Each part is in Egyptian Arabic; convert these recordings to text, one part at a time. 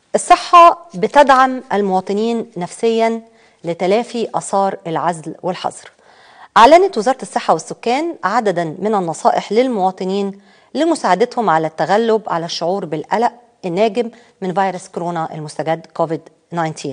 الصحة بتدعم المواطنين نفسيا لتلافي آثار العزل والحظر أعلنت وزارة الصحة والسكان عددا من النصائح للمواطنين لمساعدتهم على التغلب على الشعور بالقلق الناجم من فيروس كورونا المستجد كوفيد 19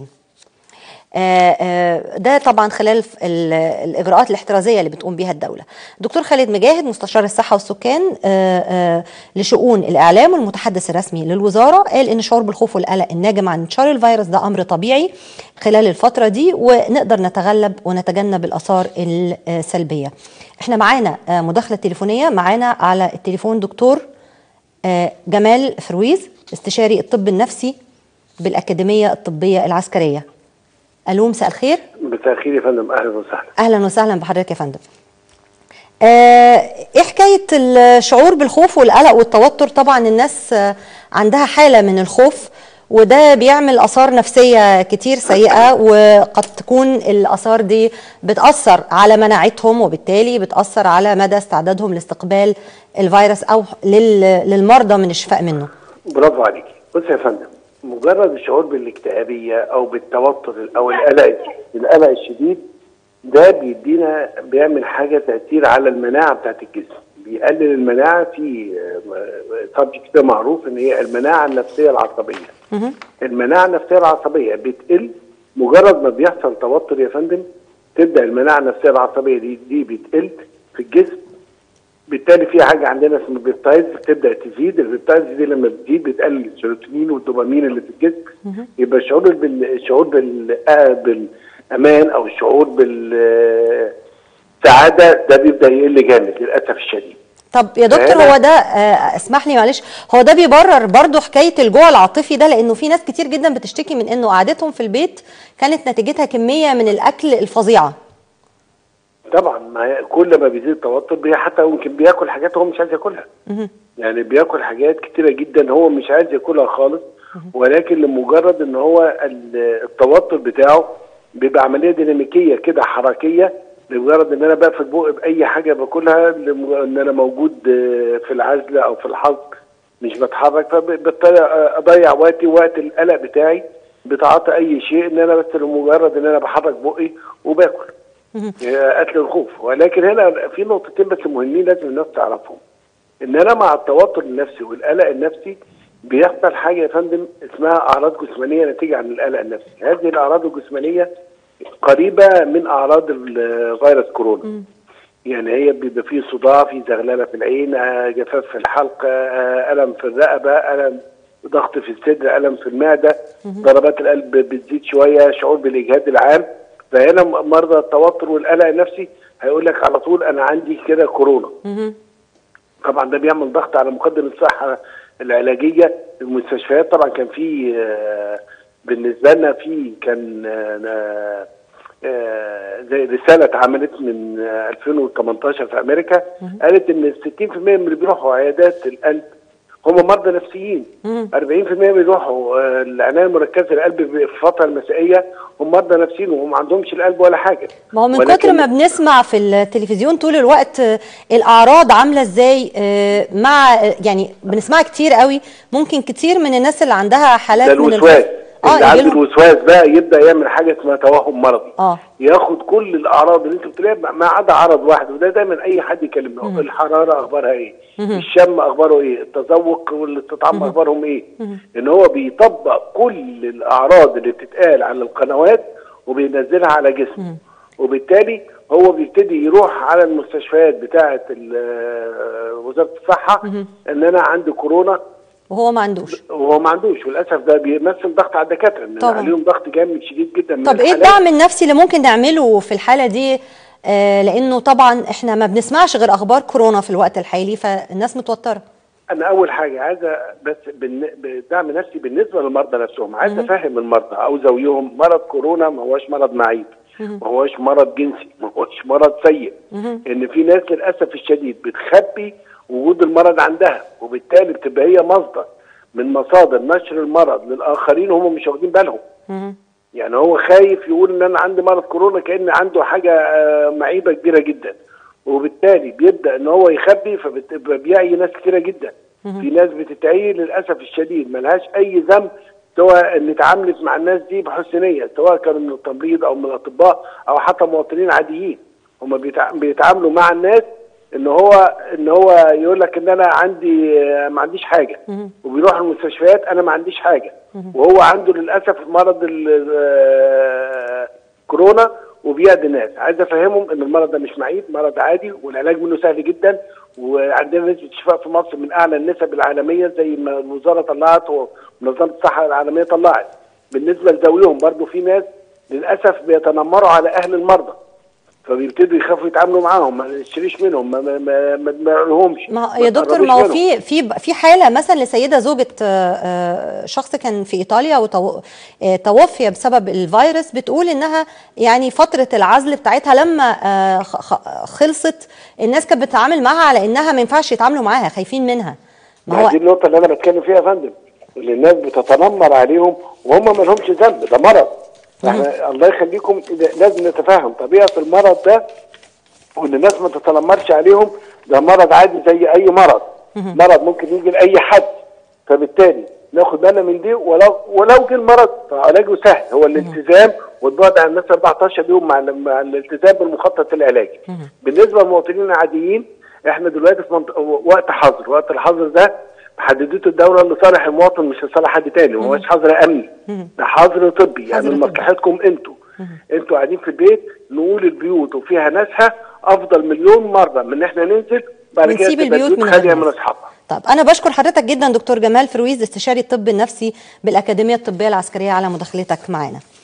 ده طبعا خلال الاجراءات الاحترازيه اللي بتقوم بها الدوله. دكتور خالد مجاهد مستشار الصحه والسكان لشؤون الاعلام والمتحدث الرسمي للوزاره قال ان الشعور بالخوف والقلق الناجم عن انتشار الفيروس ده امر طبيعي خلال الفتره دي ونقدر نتغلب ونتجنب الاثار السلبيه. احنا معانا مداخله تليفونيه معانا على التليفون دكتور جمال فرويز استشاري الطب النفسي بالاكاديميه الطبيه العسكريه. الو مساء الخير مساء الخير يا فندم اهلا وسهلا اهلا وسهلا بحضرتك يا فندم آه ايه حكايه الشعور بالخوف والقلق والتوتر طبعا الناس عندها حاله من الخوف وده بيعمل اثار نفسيه كتير سيئه وقد تكون الاثار دي بتاثر على مناعتهم وبالتالي بتاثر على مدى استعدادهم لاستقبال الفيروس او للمرضى من الشفاء منه برافو عليكي بص يا فندم مجرد الشعور بالاكتئابيه او بالتوتر او القلق القلق الشديد ده بيدينا بيعمل حاجه تاثير على المناعه بتاعت الجسم بيقلل المناعه في سبجكت كده معروف ان هي المناعه النفسيه العصبيه المناعه النفسيه العصبيه بتقل مجرد ما بيحصل توتر يا فندم تبدا المناعه النفسيه العصبيه دي دي بتقل في الجسم بالتالي في حاجه عندنا اسمها البيبتايدز بتبدا تزيد البيبتايدز دي لما بتزيد بتقلل السيروتونين والدوبامين اللي في الجسم يبقى الشعور بال الشعور بال بالامان او الشعور بالسعاده ده بيبدا يقل جامد للاسف الشديد طب يا دكتور هو ده آه اسمح لي معلش هو ده بيبرر برضه حكايه الجوع العاطفي ده لانه في ناس كتير جدا بتشتكي من انه قعدتهم في البيت كانت نتيجتها كميه من الاكل الفظيعه طبعا ما كل ما بيزيد التوتر حتى ممكن بياكل حاجات هو مش عايز ياكلها يعني بياكل حاجات كتيره جدا هو مش عايز ياكلها خالص ولكن لمجرد ان هو التوتر بتاعه بيبقى عمليه ديناميكيه كده حركيه لمجرد ان انا بقفل بقي باي حاجه باكلها ان انا موجود في العزله او في الحظر مش بتحرك فبالتالي اضيع وقتي وقت القلق بتاعي بتعاطي اي شيء ان انا بس لمجرد ان انا بحرك بقي وباكل قتل الخوف ولكن هنا في نقطتين بس مهمين لازم الناس تعرفهم ان انا مع التوتر النفسي والقلق النفسي بيحصل حاجه يا فندم اسمها اعراض جسمانيه نتيجه عن القلق النفسي هذه الاعراض الجسمانيه قريبه من اعراض فيروس كورونا يعني هي بيبقى فيه صداع في زغلله في العين جفاف في الحلق الم في الرقبه الم ضغط في الصدر الم في المعده ضربات القلب بتزيد شويه شعور بالاجهاد العام فهنا مرضى التوتر والقلق النفسي هيقول لك على طول انا عندي كده كورونا طبعا ده بيعمل ضغط على مقدم الصحه العلاجيه المستشفيات طبعا كان في بالنسبه لنا في كان زي رساله اتعملت من 2018 في امريكا قالت ان 60% من اللي بيروحوا عيادات القلب هم مرضى نفسيين 40% بيروحوا العنايه المركزه للقلب في الفتره المسائيه هم مرضى نفسيين وهم ما عندهمش القلب ولا حاجه ما هو من كتر ما بنسمع في التلفزيون طول الوقت الاعراض عامله ازاي مع يعني بنسمعها كتير قوي ممكن كتير من الناس اللي عندها حالات من الوسواس اللي عنده الوسواس بقى يبدا يعمل حاجه اسمها توهم مرضي اه ياخد كل الاعراض اللي انت بتلاقيها ما عدا عرض واحد وده دايما اي حد يكلمنا الحراره اخبارها ايه الشم اخباره ايه التذوق والاستطعام اخبارهم ايه ان هو بيطبق كل الاعراض اللي بتتقال على القنوات وبينزلها على جسمه وبالتالي هو بيبتدي يروح على المستشفيات بتاعه وزاره الصحه ان انا عندي كورونا وهو ما عندوش وهو ما عندوش وللاسف ده بيمثل ضغط على الدكاتره ان عليهم ضغط جامد شديد جدا من طب ايه الدعم النفسي اللي ممكن نعمله في الحاله دي آه لانه طبعا احنا ما بنسمعش غير اخبار كورونا في الوقت الحالي فالناس متوتره انا اول حاجه عايزه بس بدعم نفسي بالنسبه للمرضى نفسهم عايز افهم المرضى او زويهم مرض كورونا ما هوش مرض معيب ما هوش مرض جنسي ما هوش مرض سيء ان في ناس للاسف الشديد بتخبي وجود المرض عندها وبالتالي بتبقى هي مصدر من مصادر نشر المرض للاخرين وهم مش واخدين بالهم يعني هو خايف يقول ان انا عندي مرض كورونا كان عنده حاجه معيبه كبيره جدا وبالتالي بيبدا ان هو يخبي فبيعي ناس كتيره جدا في ناس بتتعي للاسف الشديد ملهاش اي ذنب سواء ان اتعاملت مع الناس دي بحسن نيه سواء كانوا من التمريض او من الاطباء او حتى مواطنين عاديين هم بيتع- بيتعاملوا مع الناس ان هو ان هو يقول لك ان انا عندي آه، ما عنديش حاجه وبيروح المستشفيات انا ما عنديش حاجه وهو عنده للاسف مرض ال- آه، كورونا وبيأذي الناس عايز افهمهم ان المرض ده مش معيب مرض عادي والعلاج منه سهل جدا وعندنا نسبه شفاء في مصر من اعلى النسب العالميه زي ما الوزاره طلعت ومنظمه الصحه العالميه طلعت بالنسبه لذويهم برضو في ناس للاسف بيتنمروا على اهل المرضى فبيبتدوا يخافوا يتعاملوا معاهم ما نشتريش منهم ما ما ما, ما, ما نقولهمش ما هو يا دكتور ما هو في في في حاله مثلا لسيده زوجة آه، آه، شخص كان في ايطاليا وتوفي بسبب الفيروس بتقول انها يعني فتره العزل بتاعتها لما آه، خ- خ- خلصت الناس كانت بتتعامل معاها على انها ما ينفعش يتعاملوا معاها خايفين منها ما ما دي هو النقطة اللي أنا بتكلم فيها يا فندم اللي الناس بتتنمر عليهم وهم ما لهمش ذنب ده مرض احنا الله يخليكم ده لازم نتفاهم طبيعة المرض ده وإن الناس ما تتنمرش عليهم ده مرض عادي زي أي مرض مرض ممكن يجي لأي حد فبالتالي ناخد بالنا من دي ولو ولو جه المرض فعلاجه سهل هو الالتزام والبعد عن الناس 14 يوم مع ال- مع الالتزام بالمخطط العلاجي بالنسبه للمواطنين العاديين احنا دلوقتي في منط... وقت حظر وقت الحظر ده حددته الدوله لصالح المواطن مش لصالح حد تاني ما هوش حظر امني ده حظر طبي يعني حظر طبي. لمصلحتكم انتوا انتوا قاعدين في البيت نقول البيوت وفيها ناسها افضل مليون مره من ان احنا ننزل بعد كده ونسيب تبقى البيوت من خاليه غير من ناس. اصحابها طب انا بشكر حضرتك جدا دكتور جمال فرويز استشاري الطب النفسي بالاكاديميه الطبيه العسكريه على مداخلتك معنا